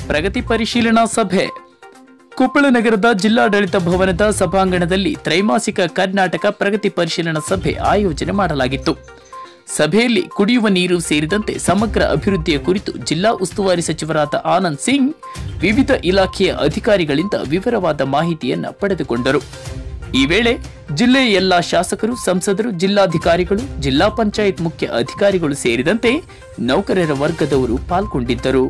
ಪ್ರಗತಿ ಪರಿಶೀಲನಾ ಸಭೆ ಕೊಪ್ಪಳ ನಗರದ ಜಿಲ್ಲಾಡಳಿತ ಭವನದ ಸಭಾಂಗಣದಲ್ಲಿ ತ್ರೈಮಾಸಿಕ ಕರ್ನಾಟಕ ಪ್ರಗತಿ ಪರಿಶೀಲನಾ ಸಭೆ ಆಯೋಜನೆ ಮಾಡಲಾಗಿತ್ತು ಸಭೆಯಲ್ಲಿ ಕುಡಿಯುವ ನೀರು ಸೇರಿದಂತೆ ಸಮಗ್ರ ಅಭಿವೃದ್ಧಿಯ ಕುರಿತು ಜಿಲ್ಲಾ ಉಸ್ತುವಾರಿ ಸಚಿವರಾದ ಆನಂದ್ ಸಿಂಗ್ ವಿವಿಧ ಇಲಾಖೆಯ ಅಧಿಕಾರಿಗಳಿಂದ ವಿವರವಾದ ಮಾಹಿತಿಯನ್ನ ಪಡೆದುಕೊಂಡರು ಈ ವೇಳೆ ಜಿಲ್ಲೆಯ ಎಲ್ಲ ಶಾಸಕರು ಸಂಸದರು ಜಿಲ್ಲಾಧಿಕಾರಿಗಳು ಜಿಲ್ಲಾ ಪಂಚಾಯತ್ ಮುಖ್ಯ ಅಧಿಕಾರಿಗಳು ಸೇರಿದಂತೆ ನೌಕರರ ವರ್ಗದವರು ಪಾಲ್ಗೊಂಡಿದ್ದರು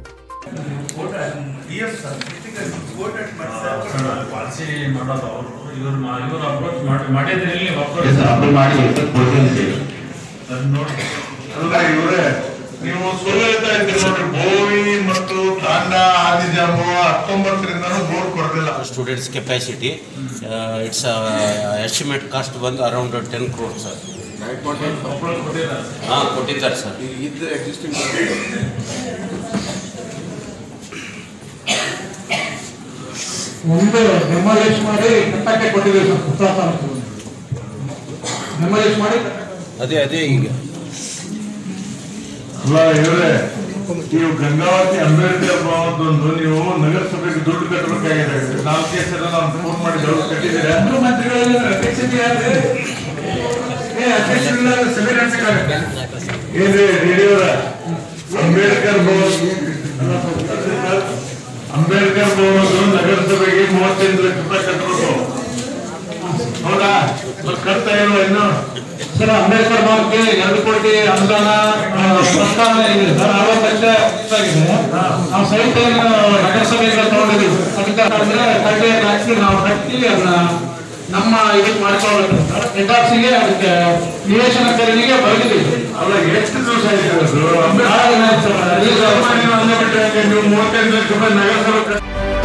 ಪಾಲಿಸಿ ಮಾಡೋದು ಅವರು ಇವ್ರು ಮಾ- ಇವ್ರು ಅಪ್ರೋಚ್ ಮಾಡಿ ಮಾಡಿದ್ರೆ ಇಲ್ಲಿ ಅಪ್ರೋಚ್ Yes, sir, ಅಪ್ಲೈ ಮಾಡಿ ಇವತ್ತು ಕೊಡ್ತೀನಿ ನೋಡಿ ಅಲ್ಲ ಇವರೇ ನೀವು ಸುಳ್ಳು ಹೇಳ್ತಾ ಇದ್ದೀರಿ ನೋಡ್ರಿ ಬೋವಿ ಮತ್ತು ತಾಂಡ ಆದಿಜಾಮು ಹತ್ತೊಂಬತ್ತರಿಂದನೂ ಬೋರ್ಡ್ ಕೊಡ್ತಿಲ್ಲ students capacity it's estimate cost ಬಂದು ಅರೌಂಡ್ ಟೆನ್ ಕ್ರೋರ್ ಸರ್ ಹಾಂ ಕೊಟ್ಟಿದ್ದಾರೆ ಸರ್ ಒಂದು ಡೆಮಾಲಿಷ್ ಮಾಡಿ ಕಟ್ಟಕ್ಕೆ ಕೊಟ್ಟಿದ್ದೀವಿ ಸರ್ ಉತ್ತರ ತಾಲೂಕು ಡೆಮಾಲಿಷ್ ಮಾಡಿ ಅದೇ ಅದೇ ಈಗ ಅಲ್ಲ ಇವರೇ ನೀವು ಗಂಗಾವತಿ ಅಂಬೇಡ್ಕರ್ ಭವನದೊಂದು ನೀವು ನಗರಸಭೆಗೆ ದುಡ್ಡು ಕಟ್ಟಬೇಕಾಗಿದೆ ನಾಲ್ಕೇ ಸಲ ನಾನು ಫೋನ್ ಮಾಡಿ ದುಡ್ಡು ಕಟ್ಟಿದ್ದೀರಾ ಮೂರು ಮಂತ್ರಿಗಳಲ್ಲಿ ಅಧ್ಯಕ್ಷತೆ ಯಾರು? ಏ ಅಧ್ಯಕ್ಷರಿಂದ ಸಭೆ ನಡೆಸಕ್ಕಾಗತ್ತೆ ಏನ್ರಿ ಯಡಿಯೂರ ಅಂಬೇಡ್ಕರ್ ಭವನ ಅಂಬೇಡ್ಕರ್ ಭವನದ್ದು ನಗರಸಭೆಗೆ ಮೂವತ್ತೈದು ಲಕ್ಷ ರೂಪಾಯಿ ಕಟ್ಟಬೇಕು ಹೌದಾ ಮತ್ತೆ ಕಟ್ತಾ ಇಲ್ವಾ ಇನ್ನು ಸರ್ ಅಂಬೇಡ್ಕರ್ ಭವನಕ್ಕೆ ಎರಡು ಕೋಟಿ ಅನುದಾನ ಆ, ಪ್ರಸ್ತಾವನೆ ಇದೆ ಸರ್ ಅರವತ್ತು ಲಕ್ಷ ಖರ್ಚಾಗಿದೆ ನಾವು ಸಹಿತ ಏನು ನಗರಸಭೆಯಿಂದ ತಗೊಂಡಿದ್ದೀವಿ ಅದಕ್ಕೆ ಅಂದ್ರೆ ಕಡ್ಡೆ ಹಾಕಿ ನಾವು ಕಟ್ಟಿ ಅದನ್ನ ನಮ್ಮ ಇದಕ್ಕೆ ಮಾಡ್ಕೊಳ್ಬೇಕು ಸರ್ ಹೆಡ್ಆಫ್ಸಿಗೆ ಅದಕ್ಕೆ ನಿವೇಶನಕರನಿಗೆ ಬರೆದಿದ್ದೀವಿ ಅಲ್ಲ ಎಷ್ಟು ದಿವಸ ಆಯ್ತು ಅದು? ಭಾಳ ದಿನ ಆಯ್ತು ಸರ್. ಈ ಸರ್ಕಾರ ನೀವು ಅಂದ್ಬಿಟ್ರೆ ನೀವು ಮೂವತ್ತೈದು ಲಕ್ಷ ರೂಪಾಯಿ ನಗರಸಭೆ ಕಟ್ಟಿ